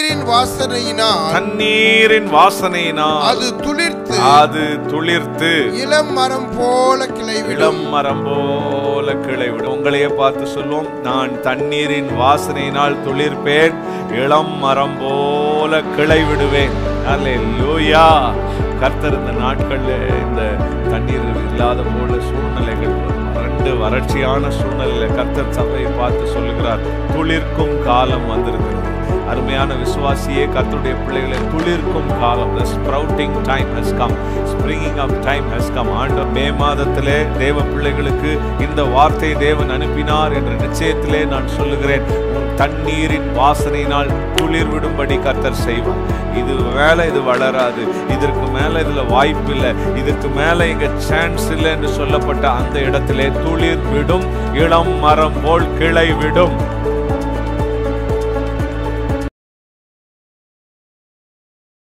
தண்ணீரின் வாசனையினால் தண்ணீரின் வாசனையினால் அது துளிர்த்து அது துளிர்த்து இளம் மரம் போல கிளைவிடும் இளம் மரம் போல கிளை விடும் உங்களையே பார்த்து சொல்லுவோம் நான் தண்ணீரின் வாசனையினால் துளிர்ப்பேன் இளம் மரம் போல கிளை விடுவேன் அல்லேலூயா கர்த்தர் இந்த நாட்கள்ல இந்த தண்ணீர் இல்லாத போல சூழ்நிலைகள் வறண்டு வறட்சியான சூழ்நிலையில கர்த்தர் சபையை பார்த்து சொல்லுகிறார் துளிர்க்கும் காலம் வந்திருக்கிறது அருமையான விசுவாசியே கர்த்தருடைய பிள்ளைகளை துளிர்க்கும் காலம் the sprouting time has come springing up time has come ஆண்டு மே மாதத்திலே தேவ பிள்ளைகளுக்கு இந்த வார்த்தை தேவன் அனுப்பினார் என்ற நிச்சயத்திலே நான் சொல்லுகிறேன் உன் தண்ணீரின் வாசனையினால் துளிர் விடும்படி கர்த்தர் செய்வார் இது மேல இது வளராது இதற்கு மேல இதுல வாய்ப்பு இல்லை இதுக்கு மேல இங்க சான்ஸ் இல்லை என்று சொல்லப்பட்ட அந்த இடத்திலே துளிர் விடும் இளம் மரம் போல் கிளை விடும்